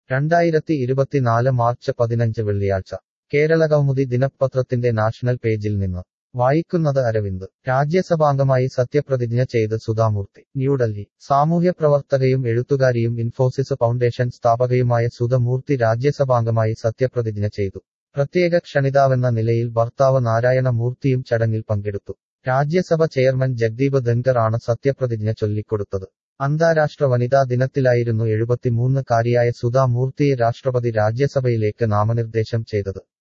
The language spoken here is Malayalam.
രണ്ടായിരത്തി ഇരുപത്തിനാല് മാർച്ച് പതിനഞ്ച് വെള്ളിയാഴ്ച കേരള കൗമുദി ദിനപത്രത്തിന്റെ നാഷണൽ പേജിൽ നിന്ന് വായിക്കുന്നത് അരവിന്ദ് രാജ്യസഭാംഗമായി സത്യപ്രതിജ്ഞ ചെയ്ത് സുധാമൂർത്തി ന്യൂഡൽഹി സാമൂഹ്യ പ്രവർത്തകയും എഴുത്തുകാരിയും ഇൻഫോസിസ് ഫൗണ്ടേഷൻ സ്ഥാപകയുമായ സുധമൂർത്തി രാജ്യസഭാംഗമായി സത്യപ്രതിജ്ഞ ചെയ്തു പ്രത്യേക ക്ഷണിതാവെന്ന നിലയിൽ ഭർത്താവ് നാരായണ മൂർത്തിയും ചടങ്ങിൽ പങ്കെടുത്തു രാജ്യസഭ ചെയർമാൻ ജഗ്ദീപ് ധൻകർ ആണ് സത്യപ്രതിജ്ഞ ചൊല്ലിക്കൊടുത്തത് അന്താരാഷ്ട്ര വനിതാ ദിനത്തിലായിരുന്നു എഴുപത്തിമൂന്ന് കാരിയായ സുധാ മൂർത്തിയെ രാഷ്ട്രപതി രാജ്യസഭയിലേക്ക് നാമനിർദ്ദേശം ചെയ്തത്